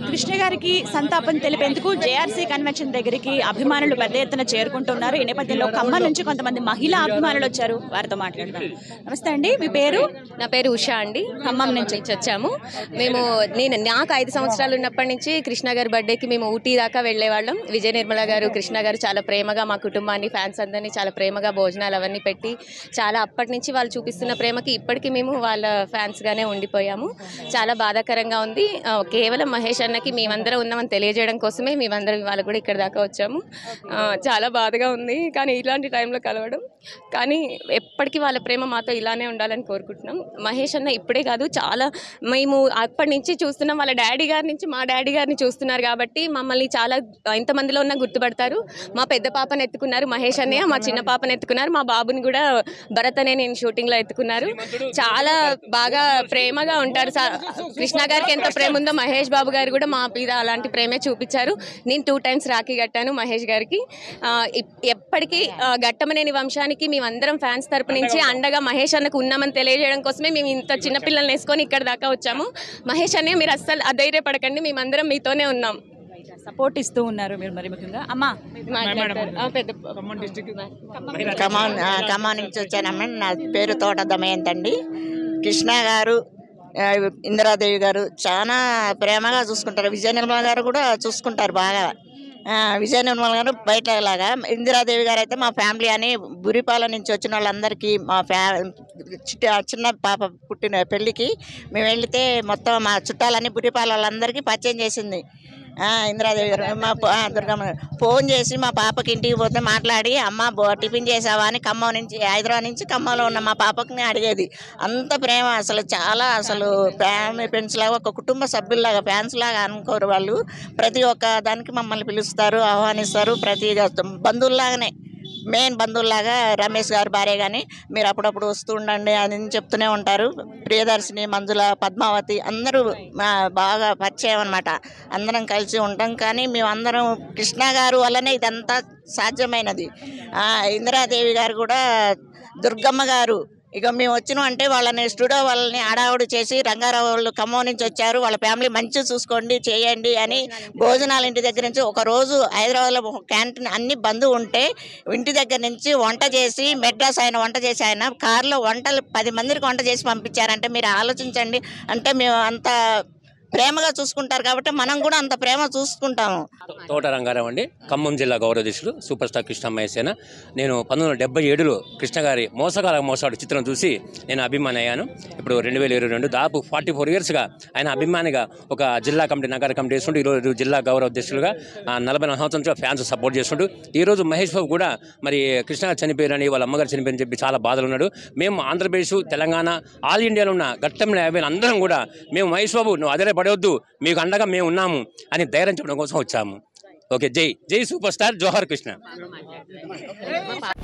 కృష్ణ గారికి సంతాపం తెలిపేందుకు JRC convention దగ్గరికి అభిమానులు పెద్ద ఎత్తున చేరుకుంటున్నారు ఈ నేపథ్యంలో ఖమ్మం నుంచి కొంతమంది మహిళా అభిమానులు వచ్చారు వారితో మాట్లాడదాం నమస్తే అండి మీ పేరు నా పేరు ఉషా అండి ఖమ్మం నుంచి వచ్చాము మేము నేను నాకు ఐదు సంవత్సరాలు ఉన్నప్పటి నుంచి కృష్ణ గారి బర్త్డేకి మేము ఊటీ దాకా వెళ్ళేవాళ్ళం విజయ నిర్మల గారు కృష్ణ గారు చాలా ప్రేమగా మా కుటుంబాన్ని ఫ్యాన్స్ అందరినీ చాలా ప్రేమగా భోజనాలు అవన్నీ పెట్టి చాలా అప్పటి నుంచి వాళ్ళు చూపిస్తున్న ప్రేమకి ఇప్పటికీ మేము వాళ్ళ ఫ్యాన్స్గానే ఉండిపోయాము చాలా బాధాకరంగా ఉంది ఆ, కేవలం మహేష్ అన్నకి మేమందరం ఉన్నామని తెలియజేయడం కోసమే మేమందరం ఇవాళ కూడా ఇక్కడ దాకా వచ్చాము ఆ, చాలా బాధగా ఉంది కానీ ఇలాంటి టైంలో కలవడం కానీ ఎప్పటికీ వాళ్ళ ప్రేమ మాతో ఇలానే ఉండాలని కోరుకుంటున్నాం మహేష్ అన్న ఇప్పుడే కాదు చాలా మేము అప్పటి నుంచి చూస్తున్నాం వాళ్ళ డాడీ గారి నుంచి మా డాడీ గారిని చూస్తున్నారు కాబట్టి మమ్మల్ని చాలా ఎంతమందిలో ఉన్నా గుర్తుపడతారు మా పెద్ద పాపను ఎత్తుకున్నారు మహేష్ అన్నయ్య మా చిన్న పాపను ఎత్తుకున్నారు మా బాబుని కూడా భరత్ అనే నేను షూటింగ్లో ఎత్తుకున్నారు చాలా బాగా ప్రేమగా ఉంటారు సా- కృష్ణ గారికి ఎంత ప్రేమ ఉందో మహేష్ బాబు గారు కూడా మా మీద అలాంటి ప్రేమే చూపించారు నేను టూ టైమ్స్ రాఖీ కట్టాను మహేష్ గారికి ఆ, ఇప్- ఎప్పటికీ ఆ, గట్టమనేని వంశానికి మేమందరం ఫ్యాన్స్ తరపు నుంచి అండగా మహేష్ అన్నకు ఉన్నామని తెలియజేయడం కోసమే మేము ఇంత చిన్న పిల్లల్ని వేసుకొని ఇక్కడ దాకా వచ్చాము మహేష్ అనే మీరు అస్సలు అధైర్యపడకండి మేమందరం మీతోనే ఉన్నాం సపోర్ట్ ఇస్తూ ఉన్నారు మీరు మరి ముఖ్యంగా అమ్మా మాట్లాడతారు ఆ, పెద్ద ఖమ్మం ఆ, ఖమ్మం నుంచి వచ్చానమ్మ నా పేరు తోట దమయంత్ అండి కృష్ణ గారు ఆ, ఇందిరాదేవి గారు చాలా ప్రేమగా చూసుకుంటారు విజయ నిర్మల గారు కూడా చూసుకుంటారు బాగా ఆ, విజయ నిర్మల గారు బయట లాగా ఇందిరాదేవి గారు అయితే మా ఫ్యామిలీ అని బురిపాల నుంచి వచ్చిన వాళ్ళందరికీ మా ఫ్యా చిట్ట- చిన్న పాప పుట్టిన పెళ్ళికి మేము వెళితే మొత్తం మా చుట్టాలన్నీ బురిపాల వాళ్ళందరికీ పరిచయం చేసింది ఆ, ఇందిరాదేవి గారు మా ప- ఆ, దుర్గమ్మ గారు. ఫోన్ చేసి మా పాపకి ఇంటికి పోతే మాట్లాడి అమ్మ బో టిఫిన్ చేసావా అని ఖమ్మం నుంచి హైదరాబాద్ నుంచి ఖమ్మంలో ఉన్న మా పాపకి అడిగేది అంత ప్రేమ అసలు చాలా అసలు ఫ్యామిలీ ఫ్రెండ్స్ లాగా ఒక కుటుంబ సభ్యుల్లాగా ఫ్యాన్స్ లాగా అనుకోరు వాళ్ళు ప్రతి ఒక్క దానికి మమ్మల్ని పిలుస్తారు ఆహ్వానిస్తారు ప్రతి బంధువుల్లాగానే మెయిన్ బంధువుల్లాగా రమేష్ గారు భార్య కానీ మీరు అప్పుడప్పుడు వస్తూ ఉండండి అని చెప్తూనే ఉంటారు ప్రియదర్శిని మంజుల పద్మావతి అందరూ మా బాగా పరిచయం అనమాట అందరం కలిసి ఉంటాం కానీ మేమందరం కృష్ణ గారు వల్లనే ఇదంతా సాధ్యమైనది ఆ, ఇందిరాదేవి గారు కూడా దుర్గమ్మ గారు ఇక మేము వచ్చినాం అంటే వాళ్ళని స్టూడియో వాళ్ళని ఆడావుడు చేసి రంగారావు వాళ్ళు ఖమ్మం నుంచి వచ్చారు వాళ్ళ ఫ్యామిలీ మంచిగా చూసుకోండి చేయండి అని భోజనాలు ఇంటి దగ్గర నుంచి ఒక రోజు హైదరాబాద్లో ఒక క్యాంటీన్ అన్ని బంద్ ఉంటే ఇంటి దగ్గర నుంచి వంట చేసి మెడ్రాస్ ఆయన వంట చేసి ఆయన కారులో వంటలు పది మందికి వంట చేసి పంపించారంటే మీరు ఆలోచించండి అంటే మేము అంత ప్రేమగా చూసుకుంటారు కాబట్టి మనం కూడా అంత ప్రేమ చూసుకుంటాము తోట రంగారావు అండి ఖమ్మం జిల్లా గౌరవాధ్యక్షుడు సూపర్ స్టార్ కృష్ణమయ్య సేన నేను పంతొమ్మిది వందల డెబ్బై ఏడులో కృష్ణ గారి మోసగాల మోసాడు చిత్రం చూసి నేను అభిమాని అయ్యాను ఇప్పుడు రెండు వేల ఇరవై రెండు దాదాపు ఫార్టీ ఫోర్ ఇయర్స్గా ఆయన అభిమానిగా ఒక జిల్లా కమిటీ నగర కమిటీ చేస్తుంటూ ఈరోజు జిల్లా గౌరవ అధ్యక్షులుగా ఆ, నలభై నాలుగు సంవత్సరాల ఫ్యాన్స్ సపోర్ట్ చేస్తుంటూ ఈరోజు మహేష్ బాబు కూడా మరి కృష్ణ గారు చనిపోయారని వాళ్ళ అమ్మగారు చనిపోయారని చెప్పి చాలా బాధలు ఉన్నాడు మేము ఆంధ్రప్రదేశ్ తెలంగాణ ఆల్ ఇండియాలో ఉన్న ఘట్టం యాభై అందరం కూడా మేము మహేష్ బాబు నువ్వు అదే పడవద్దు మీకు అండగా మేము ఉన్నాము అని ధైర్యం చెప్పడం కోసం వచ్చాము ఓకే జై జై సూపర్ స్టార్ జోహర్ కృష్ణ